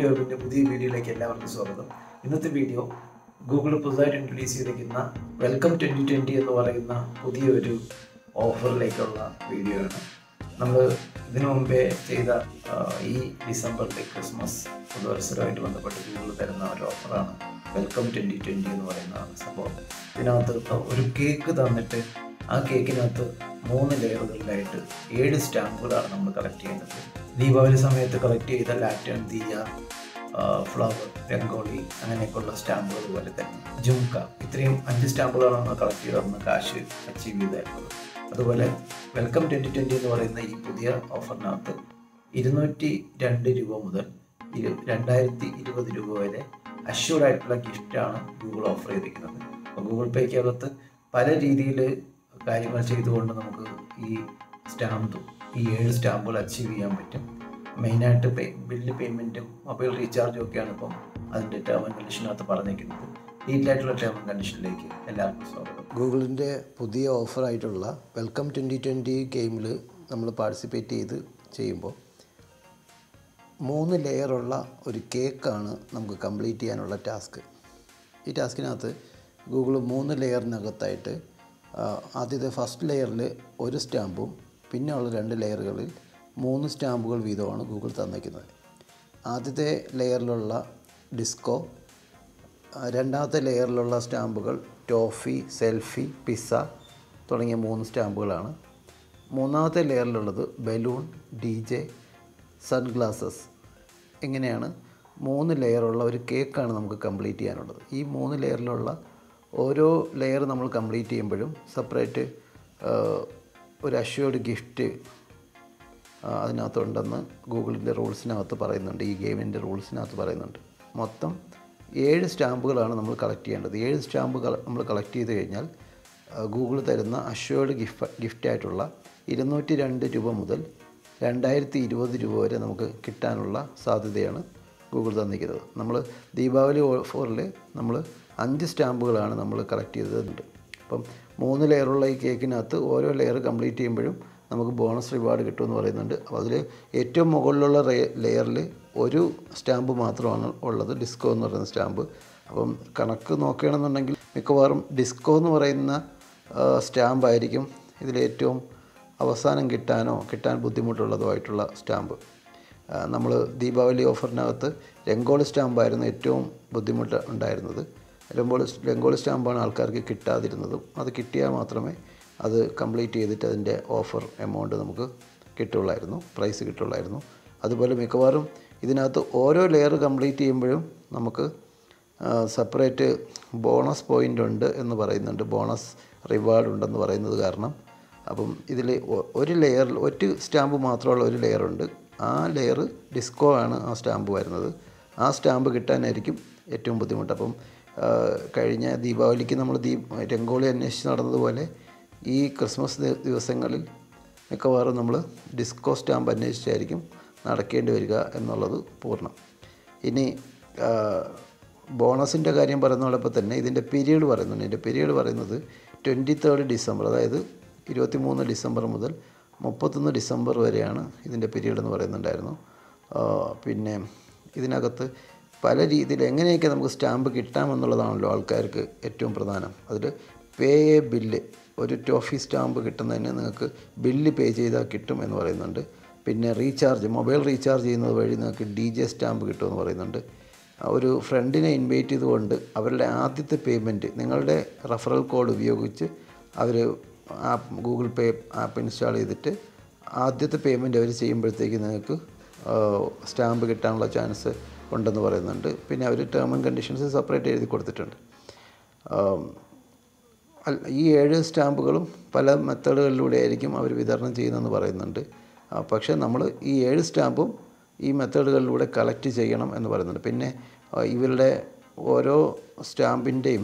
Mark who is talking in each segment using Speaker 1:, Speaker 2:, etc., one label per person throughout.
Speaker 1: വെബിൻ്റെ പുതിയ വീഡിയോയിലേക്ക് എല്ലാവർക്കും സ്വാഗതം ഇന്നത്തെ വീഡിയോ ഗൂഗിൾ പുതുതായിട്ട് ഇൻട്രൊഡ്യൂസ് ചെയ്തിരിക്കുന്ന വെൽക്കം ട്വൻറ്റി ട്വൻറ്റി എന്ന് പറയുന്ന പുതിയൊരു ഓഫറിലേക്കുള്ള വീഡിയോ ആണ് നമ്മൾ ഇതിനു മുമ്പേ ചെയ്ത ആ, ഈ ഡിസംബറിലെ ക്രിസ്മസ് പുതുവത്സരമായിട്ട് ബന്ധപ്പെട്ട് ഗൂഗിൾ തരുന്ന ഒരു ഓഫറാണ് വെൽക്കം ട്വൻറ്റി ട്വൻറ്റി എന്ന് പറയുന്ന സംഭവം ഇതിനകത്ത് ഒരു കേക്ക് തന്നിട്ട് ആ കേക്കിനകത്ത് മൂന്ന് ലെയറുകളിലായിട്ട് ഏഴ് സ്റ്റാമ്പുകളാണ് നമ്മൾ കളക്ട് ചെയ്യുന്നത് ദീപാവലി സമയത്ത് കളക്ട് ചെയ്ത ലാറ്റൺ തീയ ഫ്ലവർ രംഗോളി അങ്ങനെയൊക്കെയുള്ള സ്റ്റാമ്പുകൾ പോലെ തന്നെ ജുംക ഇത്രയും അഞ്ച് സ്റ്റാമ്പുകളാണ് നമ്മൾ കളക്ട് ചെയ്ത് തന്ന കാശ് അച്ചീവ് ചെയ്തായിരുന്നത് അതുപോലെ വെൽക്കം ട്വൻറ്റി ട്വൻറ്റി എന്ന് പറയുന്ന ഈ പുതിയ ഓഫറിനകത്ത് ഇരുന്നൂറ്റി രണ്ട് രൂപ മുതൽ ഇരു രണ്ടായിരത്തി ഇരുപത് രൂപ വരെ അഷ്യൂർഡ് ആയിട്ടുള്ള ഗിഫ്റ്റാണ് ഗൂഗിൾ ഓഫർ ചെയ്തിരിക്കുന്നത് അപ്പോൾ ഗൂഗിൾ പേക്കകത്ത് പല രീതിയിൽ കാര്യങ്ങൾ ചെയ്തുകൊണ്ട് നമുക്ക് ഈ സ്റ്റാമ്പ് ഈ ഏഴ് സ്റ്റാമ്പുകൾ അച്ചീവ് ചെയ്യാൻ പറ്റും മെയിനായിട്ട് പേ ബില്ല് പേയ്മെൻറ്റും മൊബൈൽ റീചാർജും ഒക്കെയാണ് ഇപ്പം അതിൻ്റെ ടേം ആൻഡ് കണ്ടീഷനകത്ത് പറഞ്ഞിരിക്കുന്നത് ഡീറ്റെയിൽ ആയിട്ടുള്ള ടേം ആൻഡ് കണ്ടീഷനിലേക്ക് എല്ലാവർക്കും സ്വാഗതം
Speaker 2: ഗൂഗിളിൻ്റെ പുതിയ ഓഫറായിട്ടുള്ള വെൽക്കം ട്വൻറ്റി ട്വൻറ്റി ഗെയിമിൽ നമ്മൾ പാർട്ടിസിപ്പേറ്റ് ചെയ്ത് ചെയ്യുമ്പോൾ മൂന്ന് ലെയറുള്ള ഒരു കേക്കാണ് നമുക്ക് കംപ്ലീറ്റ് ചെയ്യാനുള്ള ടാസ്ക് ഈ ടാസ്കിനകത്ത് ഗൂഗിൾ മൂന്ന് ലെയറിനകത്തായിട്ട് ആ, ആദ്യത്തെ ഫസ്റ്റ് ലെയറിൽ ഒരു സ്റ്റാമ്പും പിന്നെ ഉള്ള രണ്ട് ലെയറുകളിൽ മൂന്ന് സ്റ്റാമ്പുകൾ വീതമാണ് ഗൂഗിൾ തന്നിരിക്കുന്നത് ആദ്യത്തെ ലെയറിലുള്ള ഡിസ്കോ ആ, രണ്ടാമത്തെ ലെയറിലുള്ള സ്റ്റാമ്പുകൾ ടോഫി സെൽഫി പിസ്സ തുടങ്ങിയ മൂന്ന് സ്റ്റാമ്പുകളാണ് മൂന്നാമത്തെ ലെയറിലുള്ളത് ബലൂൺ ഡി ജെ സൺഗ്ലാസസ് ഇങ്ങനെയാണ് മൂന്ന് ലെയറുള്ള ഒരു കേക്കാണ് നമുക്ക് കംപ്ലീറ്റ് ചെയ്യാനുള്ളത് ഈ മൂന്ന് ലെയറിലുള്ള ഓരോ ലെയർ നമ്മൾ കംപ്ലീറ്റ് ചെയ്യുമ്പോഴും സെപ്പറേറ്റ് ഒരു അഷ്യൂർഡ് ഗിഫ്റ്റ് ആ, അതിനകത്തുണ്ടെന്ന് ഗൂഗിളിൻ്റെ റൂൾസിനകത്ത് പറയുന്നുണ്ട് ഈ ഗെയിമിൻ്റെ റൂൾസിനകത്ത് പറയുന്നുണ്ട് മൊത്തം ഏഴ് സ്റ്റാമ്പുകളാണ് നമ്മൾ കളക്ട് ചെയ്യേണ്ടത് ഏഴ് സ്റ്റാമ്പുകൾ നമ്മൾ കളക്ട് ചെയ്ത് കഴിഞ്ഞാൽ ഗൂഗിൾ തരുന്ന അഷ്വേർഡ് ഗിഫ്റ്റ് ഗിഫ്റ്റായിട്ടുള്ള ഇരുന്നൂറ്റി രണ്ട് രൂപ മുതൽ രണ്ടായിരത്തി ഇരുപത് രൂപ വരെ നമുക്ക് കിട്ടാനുള്ള സാധ്യതയാണ് ഗൂഗിൾ തന്നിരിക്കുന്നത് നമ്മൾ ദീപാവലി ഓഫറിൽ നമ്മൾ അഞ്ച് സ്റ്റാമ്പുകളാണ് നമ്മൾ കളക്ട് ചെയ്തതുണ്ട് അപ്പം മൂന്ന് ലെയറുള്ള ഈ കേക്കിനകത്ത് ഓരോ ലെയർ കംപ്ലീറ്റ് ചെയ്യുമ്പോഴും നമുക്ക് ബോണസ് റിവാർഡ് കിട്ടുമെന്ന് പറയുന്നുണ്ട് അപ്പോൾ അതിൽ ഏറ്റവും മുകളിലുള്ള ലെയറിൽ ഒരു സ്റ്റാമ്പ് മാത്രമാണ് ഉള്ളത് ഡിസ്കോ എന്ന് പറയുന്ന സ്റ്റാമ്പ് അപ്പം കണക്ക് നോക്കുകയാണെന്നുണ്ടെങ്കിൽ മിക്കവാറും ഡിസ്കോ എന്ന് പറയുന്ന സ്റ്റാമ്പായിരിക്കും ഇതിലേറ്റവും അവസാനം കിട്ടാനോ കിട്ടാൻ ബുദ്ധിമുട്ടുള്ളതോ ആയിട്ടുള്ള സ്റ്റാമ്പ് നമ്മൾ ദീപാവലി ഓഫറിനകത്ത് രംഗോളി സ്റ്റാമ്പായിരുന്നു ഏറ്റവും ബുദ്ധിമുട്ട് ഉണ്ടായിരുന്നത് രംഗോളി രംഗോളി സ്റ്റാമ്പാണ് ആൾക്കാർക്ക് കിട്ടാതിരുന്നതും അത് കിട്ടിയാൽ മാത്രമേ അത് കംപ്ലീറ്റ് ചെയ്തിട്ട് അതിൻ്റെ ഓഫർ എമൗണ്ട് നമുക്ക് കിട്ടുള്ളായിരുന്നു പ്രൈസ് കിട്ടുള്ളായിരുന്നു അതുപോലെ മിക്കവാറും ഇതിനകത്ത് ഓരോ ലെയർ കംപ്ലീറ്റ് ചെയ്യുമ്പോഴും നമുക്ക് സെപ്പറേറ്റ് ബോണസ് പോയിൻ്റ് ഉണ്ട് എന്ന് പറയുന്നുണ്ട് ബോണസ് റിവാർഡ് ഉണ്ടെന്ന് പറയുന്നത് കാരണം അപ്പം ഇതിൽ ഒരു ലെയറിൽ ഒരു സ്റ്റാമ്പ് മാത്രമുള്ള ഒരു ലെയറുണ്ട് ആ ലെയർ ഡിസ്കോ ആണ് ആ സ്റ്റാമ്പ് വരുന്നത് ആ സ്റ്റാമ്പ് കിട്ടാനായിരിക്കും ഏറ്റവും ബുദ്ധിമുട്ട് അപ്പം ആ, കഴിഞ്ഞ ദീപാവലിക്ക് നമ്മൾ ദീ രംഗോളി അന്വേഷിച്ച് നടന്നതുപോലെ ഈ ക്രിസ്മസ് ദി- ദിവസങ്ങളിൽ മിക്കവാറും നമ്മൾ ഡിസ്കോ സ്റ്റാമ്പ് അന്വേഷിച്ചായിരിക്കും നടക്കേണ്ടി വരിക എന്നുള്ളത് പൂർണ്ണം ഇനി ബോണസിൻ്റെ കാര്യം പറയുന്നതോടൊപ്പം തന്നെ ഇതിൻ്റെ പീരീഡ് പറയുന്നുണ്ട് ഇതിൻ്റെ പീരീഡ് പറയുന്നത് ട്വൻറ്റി തേർഡ് ഡിസംബർ അതായത് ഇരുപത്തി മൂന്ന് ഡിസംബർ മുതൽ മുപ്പത്തൊന്ന് ഡിസംബർ വരെയാണ് ഇതിൻ്റെ പീരീഡ് എന്ന് പറയുന്നുണ്ടായിരുന്നു ആ, പിന്നെ ഇതിനകത്ത് പല രീതിയിൽ എങ്ങനെയൊക്കെ നമുക്ക് സ്റ്റാമ്പ് കിട്ടാമെന്നുള്ളതാണല്ലോ ആൾക്കാർക്ക് ഏറ്റവും പ്രധാനം അതിൽ പേ എ ബില്ല് ഒരു ടോഫി സ്റ്റാമ്പ് കിട്ടുന്നതിന് നിങ്ങൾക്ക് ബില്ല് പേ ചെയ്താൽ കിട്ടും എന്ന് പറയുന്നുണ്ട് പിന്നെ റീചാർജ് മൊബൈൽ റീചാർജ് ചെയ്യുന്നത് വഴി നിങ്ങൾക്ക് ഡി ജെ സ്റ്റാമ്പ് കിട്ടുമെന്ന് പറയുന്നുണ്ട് ഒരു ഫ്രണ്ടിനെ ഇൻവൈറ്റ് ചെയ്തുകൊണ്ട് അവരുടെ ആദ്യത്തെ പേയ്മെൻറ്റ് നിങ്ങളുടെ റഫറൽ കോഡ് ഉപയോഗിച്ച് അവർ app Google pay app install ചെയ്തിട്ട് ആദ്യത്തെ പേയ്മെൻറ്റ് അവർ ചെയ്യുമ്പോഴത്തേക്ക് നിങ്ങൾക്ക് സ്റ്റാമ്പ് കിട്ടാനുള്ള ചാൻസ് ഉണ്ടെന്ന് പറയുന്നുണ്ട് പിന്നെ അവർ ടേം ആൻഡ് കണ്ടീഷൻസ് സെപ്പറേറ്റ് എഴുതി കൊടുത്തിട്ടുണ്ട് ആം, അല്ല- ഈ ഏഴ് സ്റ്റാമ്പുകളും പല മെത്തേഡുകളിലൂടെ ആയിരിക്കും അവർ വിതരണം ചെയ്യുന്നതെന്ന് പറയുന്നുണ്ട് ആ, പക്ഷേ നമ്മൾ ഈ ഏഴ് സ്റ്റാമ്പും ഈ മെത്തേഡുകളിലൂടെ കളക്ട് ചെയ്യണം എന്ന് പറയുന്നുണ്ട് പിന്നെ ആ, ഇവരുടെ ഓരോ സ്റ്റാമ്പിൻ്റെയും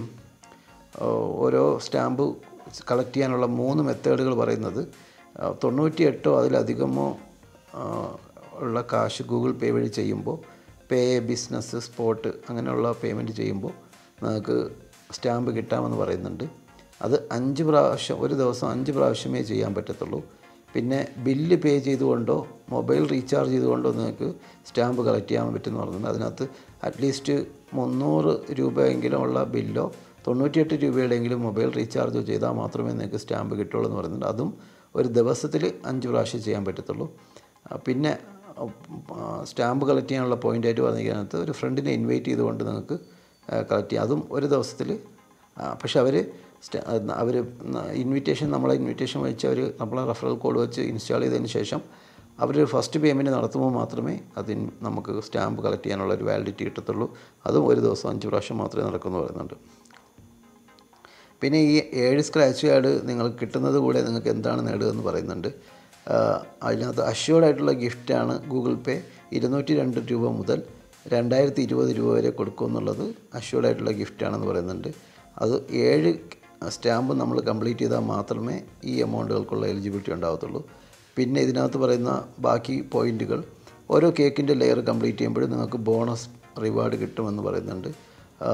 Speaker 2: ഓരോ സ്റ്റാമ്പ് കളക്ട് ചെയ്യാനുള്ള മൂന്ന് മെത്തേഡുകൾ പറയുന്നത് ആ, തൊണ്ണൂറ്റി എട്ടോ അതിലധികമോ ആ, ഉള്ള കാശ് ഗൂഗിൾ പേ വഴി ചെയ്യുമ്പോൾ പേ ബിസിനസ് സ്പോട്ട് അങ്ങനെയുള്ള പേയ്മെൻറ്റ് ചെയ്യുമ്പോൾ നമുക്ക് സ്റ്റാമ്പ് കിട്ടാമെന്ന് പറയുന്നുണ്ട് അത് അഞ്ച് പ്രാവശ്യം ഒരു ദിവസം അഞ്ച് പ്രാവശ്യമേ ചെയ്യാൻ പറ്റത്തുള്ളൂ പിന്നെ ബില്ല് പേ ചെയ്തുകൊണ്ടോ മൊബൈൽ റീചാർജ് ചെയ്തുകൊണ്ടോ നിങ്ങൾക്ക് സ്റ്റാമ്പ് കളക്ട് ചെയ്യാൻ പറ്റുമെന്ന് പറഞ്ഞിട്ടുണ്ട് അതിനകത്ത് അറ്റ്ലീസ്റ്റ് മുന്നൂറ് രൂപയെങ്കിലും ഉള്ള ബില്ലോ തൊണ്ണൂറ്റിയെട്ട് രൂപയുടെയെങ്കിലും മൊബൈൽ റീചാർജ് ചെയ്താൽ മാത്രമേ നിങ്ങൾക്ക് സ്റ്റാമ്പ് കിട്ടുള്ളൂ എന്ന് പറയുന്നുണ്ട് അതും ഒരു ദിവസത്തിൽ അഞ്ച് പ്രാവശ്യം ചെയ്യാൻ പറ്റത്തുള്ളൂ ആ, പിന്നെ ആ, സ്റ്റാമ്പ് കളക്ട് ചെയ്യാനുള്ള പോയിൻ്റായിട്ട് പറഞ്ഞിരിക്കുന്നത് ഒരു ഫ്രണ്ടിനെ ഇൻവൈറ്റ് ചെയ്തുകൊണ്ട് നിങ്ങൾക്ക് കളക്ട് ചെയ്യാം അതും ഒരു ദിവസത്തിൽ പക്ഷെ അവർ അവർ ഇൻവിറ്റേഷൻ നമ്മളെ ഇൻവിറ്റേഷൻ വെച്ച് അവർ നമ്മളെ റെഫറൽ കോഡ് വെച്ച് ഇൻസ്റ്റാൾ ചെയ്തതിന് ശേഷം അവർ ഫസ്റ്റ് പേയ്മെൻറ്റ് നടത്തുമ്പോൾ മാത്രമേ അതിന് നമുക്ക് സ്റ്റാമ്പ് കളക്ട് ചെയ്യാനുള്ള ഒരു വാലിഡിറ്റി കിട്ടത്തുള്ളൂ അതും ഒരു ദിവസം അഞ്ച് പ്രാവശ്യം മാത്രമേ നടക്കുമെന്ന് പറയുന്നുണ്ട് പിന്നെ ഈ ഏഴ് സ്ക്രാച്ച് കാർഡ് നിങ്ങൾക്ക് കിട്ടുന്നത് കൂടെ നിങ്ങൾക്ക് എന്താണ് നേടുക എന്ന് പറയുന്നുണ്ട് ആ, അതിനകത്ത് അഷ്യൂർഡ് ആയിട്ടുള്ള ഗിഫ്റ്റാണ് ഗൂഗിൾ പേ ഇരുന്നൂറ്റി രണ്ട് രൂപ മുതൽ രണ്ടായിരത്തി ഇരുപത് രൂപ വരെ കൊടുക്കും എന്നുള്ളത് അഷ്യൂർഡ് ആയിട്ടുള്ള ഗിഫ്റ്റാണെന്ന് പറയുന്നുണ്ട് അത് ഏഴ് സ്റ്റാമ്പ് നമ്മൾ കംപ്ലീറ്റ് ചെയ്താൽ മാത്രമേ ഈ എമൗണ്ടുകൾക്കുള്ള എലിജിബിലിറ്റി ഉണ്ടാകത്തുള്ളൂ പിന്നെ ഇതിനകത്ത് പറയുന്ന ബാക്കി പോയിൻറ്റുകൾ ഓരോ കേക്കിൻ്റെ ലെയർ കംപ്ലീറ്റ് ചെയ്യുമ്പോഴും നിങ്ങൾക്ക് ബോണസ് റിവാർഡ് കിട്ടുമെന്ന് പറയുന്നുണ്ട് ആ,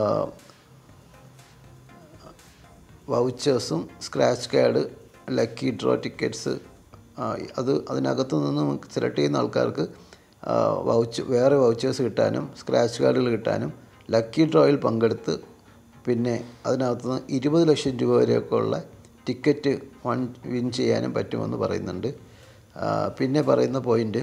Speaker 2: വൗച്ചേഴ്സും scratch card lucky draw tickets അത് അതിനകത്തു നിന്ന് സെലക്ട് ചെയ്യുന്ന ആൾക്കാർക്ക് വൗച്ച് വേറെ വൗച്ചേഴ്സ് കിട്ടാനും സ്ക്രാച്ച് കാർഡുകൾ കിട്ടാനും ലക്കി ഡ്രോയിൽ പങ്കെടുത്ത് പിന്നെ അതിനകത്ത് നിന്ന് ഇരുപത് ലക്ഷം രൂപ വരെയൊക്കെ ഉള്ള ടിക്കറ്റ് വൺ വിൻ ചെയ്യാനും പറ്റുമെന്ന് പറയുന്നുണ്ട് ആ, പിന്നെ പറയുന്ന പോയിൻ്റ്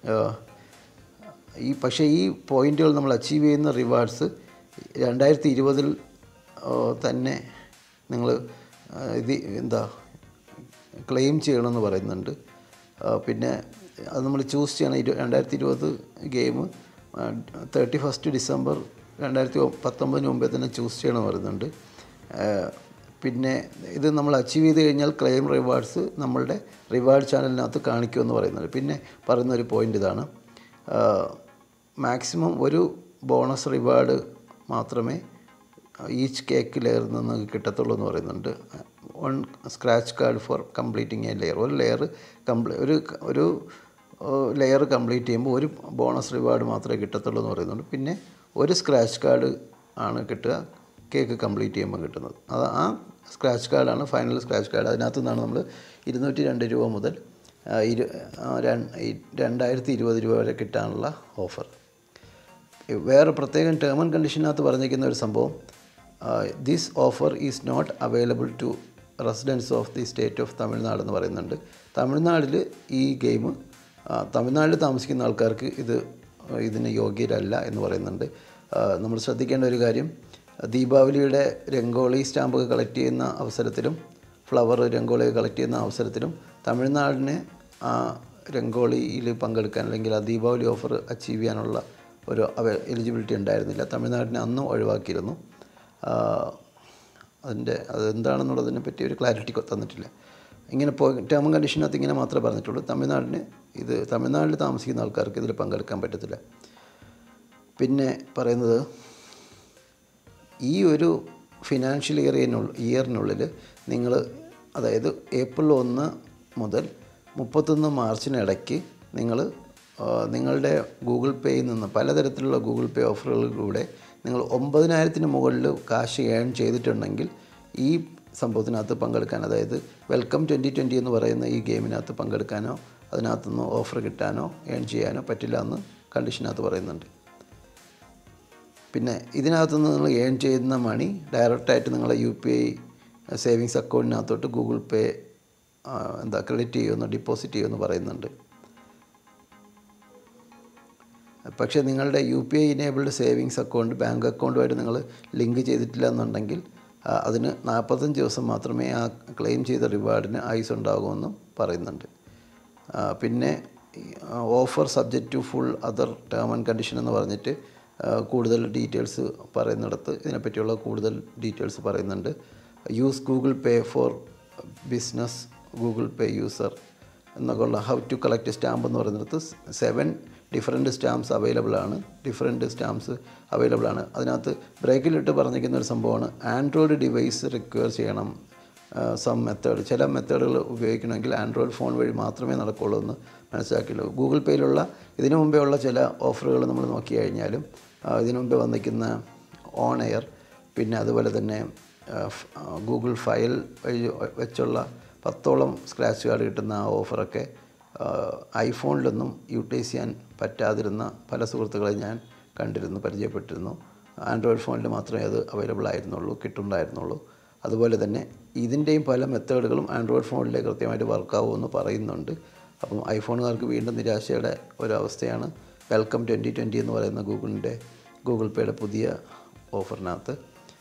Speaker 2: ഈ പക്ഷേ ഈ പോയിന്റുകൾ നമ്മൾ അച്ചീവ് ചെയ്യുന്ന റിവാർഡ്സ് രണ്ടായിരത്തി ഇരുപതിൽ തന്നെ നിങ്ങൾ ഇത് എന്താ ക്ലെയിം ചെയ്യണമെന്ന് പറയുന്നുണ്ട് ആ, പിന്നെ അത് നമ്മൾ ചൂസ് ചെയ്യണം ഇരു രണ്ടായിരത്തി ഇരുപത് ഗെയിം തേർട്ടി ഫസ്റ്റ് ഡിസംബർ രണ്ടായിരത്തി പത്തൊമ്പതിന് മുമ്പേ തന്നെ ചൂസ് ചെയ്യണമെന്ന് പറയുന്നുണ്ട് ആ, പിന്നെ ഇത് നമ്മൾ അച്ചീവ് ചെയ്ത് കഴിഞ്ഞാൽ ക്ലെയിം റിവാർഡ്സ് നമ്മളുടെ റിവാർഡ് ചാനലിനകത്ത് കാണിക്കുമെന്ന് പറയുന്നുണ്ട് പിന്നെ പറയുന്ന ഒരു പോയിൻ്റ് ഇതാണ് മാക്സിമം ഒരു ബോണസ് റിവാർഡ് മാത്രമേ ഈച്ച് കേക്ക് ലെയർ നിന്ന് കിട്ടത്തുള്ളൂ എന്ന് പറയുന്നുണ്ട് one scratch card for completing a layer ഒരു ലെയർ കംപ്ലീ ഒരു ഒരു ലെയർ കംപ്ലീറ്റ് ചെയ്യുമ്പോൾ ഒരു ബോണസ് റിവാർഡ് മാത്രമേ കിട്ടത്തുള്ളൂ എന്ന് പറയുന്നുണ്ട് പിന്നെ ഒരു സ്ക്രാച്ച് കാർഡ് ആണ് കിട്ടുക കേക്ക് കംപ്ലീറ്റ് ചെയ്യുമ്പോൾ കിട്ടുന്നത് അത് ആ സ്ക്രാച്ച് കാർഡാണ് ഫൈനൽ സ്ക്രാച്ച് കാർഡ് അതിനകത്തു നിന്നാണ് നമ്മൾ ഇരുന്നൂറ്റി രണ്ട് രൂപ മുതൽ ആ, ഇരു ആ, രണ്ട് ഈ രണ്ടായിരത്തി ഇരുപത് രൂപ വരെ കിട്ടാനുള്ള ഓഫർ വേറെ പ്രത്യേകം ടേം ആൻഡ് കണ്ടീഷനകത്ത് പറഞ്ഞിരിക്കുന്ന ഒരു സംഭവം this offer is not available to residence of the state of Tamil Nadu എന്ന് പറയുന്നുണ്ട് തമിഴ്നാട്ടിൽ ഈ ഗെയിം തമിഴ്നാട്ടിൽ താമസിക്കുന്ന ആൾക്കാർക്ക് ഇത് ഇതിന് യോഗ്യരല്ല എന്ന് പറയുന്നുണ്ട് ആ, നമ്മൾ ശ്രദ്ധിക്കേണ്ട ഒരു കാര്യം ദീപാവലിയുടെ രംഗോളി സ്റ്റാമ്പ് കളക്ട് ചെയ്യുന്ന അവസരത്തിലും ഫ്ലവർ രംഗോളി കളക്ട് ചെയ്യുന്ന അവസരത്തിലും തമിഴ്നാടിന് ആ രംഗോളിയിൽ പങ്കെടുക്കാൻ അല്ലെങ്കിൽ ആ ദീപാവലി ഓഫർ അച്ചീവ് ചെയ്യാനുള്ള ഒരു അവ എലിജിബിലിറ്റി ഉണ്ടായിരുന്നില്ല തമിഴ്നാടിനെ അന്നും ഒഴിവാക്കിയിരുന്നു ആ, അതിൻ്റെ അതെന്താണെന്നുള്ളതിനെ പറ്റി ഒരു ക്ലാരിറ്റി തന്നിട്ടില്ല ഇങ്ങനെ പോ ടേം ആൻഡ് കണ്ടീഷനകത്ത് ഇങ്ങനെ മാത്രമേ പറഞ്ഞിട്ടുള്ളൂ തമിഴ്നാടിന് ഇത് തമിഴ്നാട്ടിൽ താമസിക്കുന്ന ആൾക്കാർക്ക് ഇതിൽ പങ്കെടുക്കാൻ പറ്റത്തില്ല പിന്നെ പറയുന്നത് ഈ ഒരു ഫിനാൻഷ്യൽ ഇയറിനുള്ളിൽ ഇയറിനുള്ളിൽ നിങ്ങൾ അതായത് ഏപ്രിൽ ഒന്ന് മുതൽ മുപ്പത്തൊന്ന് മാർച്ചിനിടയ്ക്ക് നിങ്ങൾ നിങ്ങളുടെ ഗൂഗിൾ പേയിൽ നിന്ന് പലതരത്തിലുള്ള ഗൂഗിൾ പേ ഓഫറുകളിലൂടെ നിങ്ങൾ ഒമ്പതിനായിരത്തിന് മുകളിൽ കാശ് ഏൺ ചെയ്തിട്ടുണ്ടെങ്കിൽ ഈ സംഭവത്തിനകത്ത് പങ്കെടുക്കാൻ അതായത് വെൽക്കം ട്വൻറ്റി ട്വൻറ്റി എന്ന് പറയുന്ന ഈ ഗെയിമിനകത്ത് പങ്കെടുക്കാനോ അതിനകത്തുനിന്ന് ഓഫർ കിട്ടാനോ ഏൺ ചെയ്യാനോ പറ്റില്ല എന്ന് കണ്ടീഷനകത്ത് പറയുന്നുണ്ട് പിന്നെ ഇതിനകത്ത് നിന്ന് നിങ്ങൾ ഏൺ ചെയ്യുന്ന മണി ഡയറക്റ്റായിട്ട് നിങ്ങളെ യു പി ഐ സേവിങ്സ് അക്കൗണ്ടിനകത്തോട്ട് ഗൂഗിൾ പേ ആ, എന്താ ക്രെഡിറ്റ് ചെയ്യുമെന്ന് ഡിപ്പോസിറ്റ് ചെയ്യുമെന്ന് പറയുന്നുണ്ട് പക്ഷേ നിങ്ങളുടെ U P I enabled savings account bank അക്കൗണ്ടുമായിട്ട് നിങ്ങൾ ലിങ്ക് ചെയ്തിട്ടില്ല എന്നുണ്ടെങ്കിൽ ആ, അതിന് നാൽപ്പത്തഞ്ച് ദിവസം മാത്രമേ ആ ക്ലെയിം ചെയ്ത റിവാർഡിന് ആയുസ് ഉണ്ടാകുമെന്നും പറയുന്നുണ്ട് ആ, പിന്നെ offer subject to full other term and condition എന്ന് പറഞ്ഞിട്ട് ആ, കൂടുതൽ ഡീറ്റെയിൽസ് പറയുന്നിടത്ത് ഇതിനെപ്പറ്റിയുള്ള കൂടുതൽ ഡീറ്റെയിൽസ് പറയുന്നുണ്ട് use Google pay for business Google pay user എന്നൊക്കെ ഉള്ള ഹൗ ടു കളക്ട് സ്റ്റാമ്പ് എന്ന് പറയുന്നിടത്ത് സെവൻ ഡിഫറെൻറ്റ് സ്റ്റാമ്പ്സ് അവൈലബിൾ ആണ് ഡിഫറെൻറ്റ് സ്റ്റാമ്പ്സ് അവൈലബിൾ ആണ് അതിനകത്ത് ബ്രേക്കിലിട്ട് പറഞ്ഞിരിക്കുന്ന ഒരു സംഭവമാണ് ആൻഡ്രോയിഡ് ഡിവൈസ് റിക്വയർ ചെയ്യണം സം മെത്തേഡ് ചില മെത്തേഡുകൾ ഉപയോഗിക്കണമെങ്കിൽ ആൻഡ്രോയിഡ് ഫോൺ വഴി മാത്രമേ നടക്കുള്ളൂ എന്ന് മനസ്സിലാക്കിയുള്ളൂ ഗൂഗിൾ പേയിലുള്ള ഇതിനു മുമ്പേ ഉള്ള ചില ഓഫറുകൾ നമ്മൾ നോക്കി കഴിഞ്ഞാലും ആ, ഇതിനു മുമ്പേ വന്നിരിക്കുന്ന ഓൺ എയർ പിന്നെ അതുപോലെ തന്നെ ആ, ഫ്- ആ, ഗൂഗിൾ ഫയൽ വഴി വെച്ചുള്ള പത്തോളം സ്ക്രാച്ച് കാർഡ് കിട്ടുന്ന ആ ഓഫറൊക്കെ ഐഫോണിലൊന്നും യൂട്ടിലൈസ് ചെയ്യാൻ പറ്റാതിരുന്ന പല സുഹൃത്തുക്കളെ ഞാൻ കണ്ടിരുന്നു പരിചയപ്പെട്ടിരുന്നു ആൻഡ്രോയിഡ് ഫോണിൽ മാത്രമേ അത് അവൈലബിൾ ആയിരുന്നുള്ളൂ കിട്ടുണ്ടായിരുന്നുള്ളൂ അതുപോലെ തന്നെ ഇതിൻ്റെയും പല മെത്തേഡുകളും ആൻഡ്രോയിഡ് ഫോണിൽ കൃത്യമായിട്ട് വർക്കാവുമെന്ന് പറയുന്നുണ്ട് അപ്പം ഐഫോണുകാർക്ക് വീണ്ടും നിരാശയുടെ ഒരവസ്ഥയാണ് വെൽക്കം ട്വൻറ്റി ട്വൻറ്റി എന്ന് പറയുന്ന ഗൂഗിളിൻ്റെ ഗൂഗിൾ പേയുടെ പുതിയ ഓഫറിനകത്ത്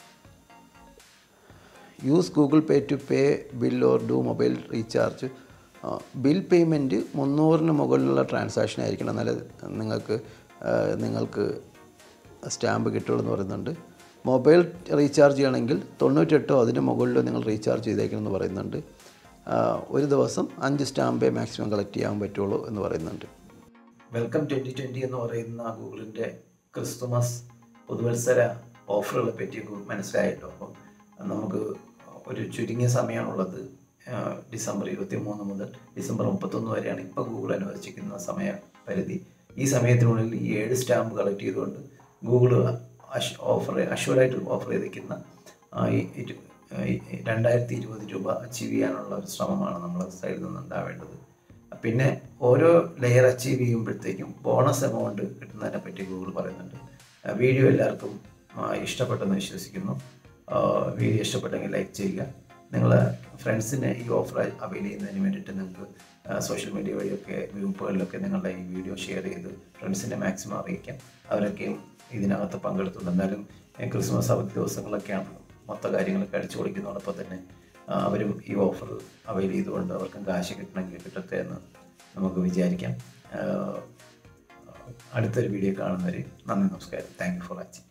Speaker 2: use Google pay to pay bill or do mobile recharge bill payment മുന്നൂറിന് മുകളിലുള്ള ട്രാൻസാക്ഷൻ ആയിരിക്കണം എന്നാലേ നിങ്ങൾക്ക് ആ, നിങ്ങൾക്ക് സ്റ്റാമ്പ് കിട്ടുള്ളൂ എന്ന് പറയുന്നുണ്ട് മൊബൈൽ റീചാർജ് ചെയ്യണമെങ്കിൽ തൊണ്ണൂറ്റെട്ടോ അതിന് മുകളിലോ നിങ്ങൾ റീചാർജ് ചെയ്തേക്കണം എന്ന് പറയുന്നുണ്ട് ആ, ഒരു ദിവസം അഞ്ച് സ്റ്റാമ്പേ മാക്സിമം കളക്ട് ചെയ്യാൻ പറ്റുള്ളൂ എന്ന് പറയുന്നുണ്ട്
Speaker 1: വെൽക്കം ട്വൻറ്റി ട്വൻറ്റി എന്ന് പറയുന്ന ഗൂഗിളിൻ്റെ ക്രിസ്തുമസ് പുതുവത്സര ഓഫറുകളെ പറ്റി ഗു- മനസ്സിലായല്ലോ അപ്പം നമുക്ക് ഒരു ചുരുങ്ങിയ സമയമാണുള്ളത് ആ, ഡിസംബർ ഇരുപത്തി മൂന്ന് മുതൽ ഡിസംബർ മുപ്പത്തൊന്ന് വരെയാണ് ഇപ്പോൾ ഗൂഗിൾ അനുവദിച്ചിരിക്കുന്ന സമയ പരിധി ഈ സമയത്തിനുള്ളിൽ ഈ ഏഴ് സ്റ്റാമ്പ് കളക്ട് ചെയ്തുകൊണ്ട് ഗൂഗിൾ ഓഫർ അഷ്വറായിട്ട് ഓഫർ ചെയ്തിരിക്കുന്ന ആ, ഈ ഇരു- ഈ രണ്ടായിരത്തി ഇരുപത് രൂപ അച്ചീവ് ചെയ്യാനുള്ള ഒരു ശ്രമമാണ് നമ്മുടെ സൈഡിൽ നിന്ന് ഉണ്ടാവേണ്ടത് പിന്നെ ഓരോ ലെയർ അച്ചീവ് ചെയ്യുമ്പോഴത്തേക്കും ബോണസ് എമൗണ്ട് കിട്ടുന്നതിനെ പറ്റി ഗൂഗിൾ പറയുന്നുണ്ട് ആ, വീഡിയോ എല്ലാവർക്കും ആ, ഇഷ്ടപ്പെട്ടെന്ന് വിശ്വസിക്കുന്നു ആ, വീഡിയോ ഇഷ്ടപ്പെട്ടെങ്കിൽ ലൈക്ക് ചെയ്യുക നിങ്ങളെ ഫ്രണ്ട്സിന് ഈ ഓഫർ അവൈൽ ചെയ്യുന്നതിന് വേണ്ടിയിട്ട് നിങ്ങൾക്ക് സോഷ്യൽ മീഡിയ വഴിയൊക്കെ ഗ്രൂപ്പുകളിലൊക്കെ നിങ്ങളുടെ ഈ വീഡിയോ ഷെയർ ചെയ്ത് ഫ്രണ്ട്സിനെ മാക്സിമം അറിയിക്കാം അവരൊക്കെയും ഇതിനകത്ത് പങ്കെടുത്തുണ്ട് എന്നാലും ഏ, ക്രിസ്മസ് അവധി ദിവസങ്ങളൊക്കെയാണല്ലോ മൊത്ത കാര്യങ്ങളൊക്കെ അടിച്ചു പൊളിക്കുന്നതോടൊപ്പം തന്നെ ആ, അവരും ഈ ഓഫർ അവൈൽ ചെയ്തുകൊണ്ട് അവർക്കും കാശ് കിട്ടണമെങ്കിൽ കിട്ടട്ടെ എന്ന് നമുക്ക് വിചാരിക്കാം ആ, അടുത്തൊരു വീഡിയോ കാണുന്നവരെ നന്ദി നമസ്കാരം താങ്ക് യു ഫോർ വാച്ചിങ്